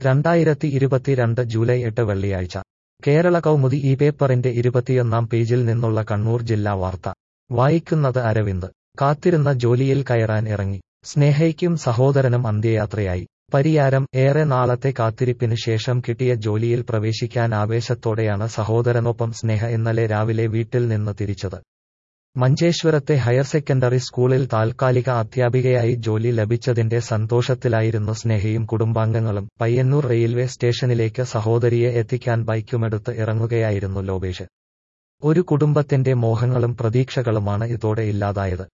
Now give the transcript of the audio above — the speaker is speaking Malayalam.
രണ്ടായിരത്തി ഇരുപത്തിരണ്ട് ജൂലൈ എട്ട് വെള്ളിയാഴ്ച കേരള കൗമുദി ഈ പേപ്പറിന്റെ ഇരുപത്തിയൊന്നാം പേജിൽ നിന്നുള്ള കണ്ണൂർ ജില്ലാ വാർത്ത വായിക്കുന്നത് അരവിന്ദ് കാത്തിരുന്ന ജോലിയിൽ കയറാൻ ഇറങ്ങി സ്നേഹയ്ക്കും സഹോദരനും അന്ത്യയാത്രയായി പരിയാരം ഏറെ നാളത്തെ കാത്തിരിപ്പിന് ശേഷം കിട്ടിയ ജോലിയിൽ പ്രവേശിക്കാൻ ആവേശത്തോടെയാണ് സഹോദരനൊപ്പം സ്നേഹ ഇന്നലെ രാവിലെ വീട്ടിൽ നിന്ന് തിരിച്ചത് മഞ്ചേശ്വരത്തെ ഹയർ സെക്കൻഡറി സ്കൂളിൽ താൽക്കാലിക അധ്യാപികയായി ജോലി ലഭിച്ചതിന്റെ സന്തോഷത്തിലായിരുന്നു സ്നേഹയും കുടുംബാംഗങ്ങളും പയ്യന്നൂർ റെയിൽവേ സ്റ്റേഷനിലേക്ക് സഹോദരിയെ എത്തിക്കാൻ ബൈക്കുമെടുത്ത് ഇറങ്ങുകയായിരുന്നു ലോബേഷ് ഒരു കുടുംബത്തിന്റെ മോഹങ്ങളും പ്രതീക്ഷകളുമാണ് ഇതോടെ ഇല്ലാതായത്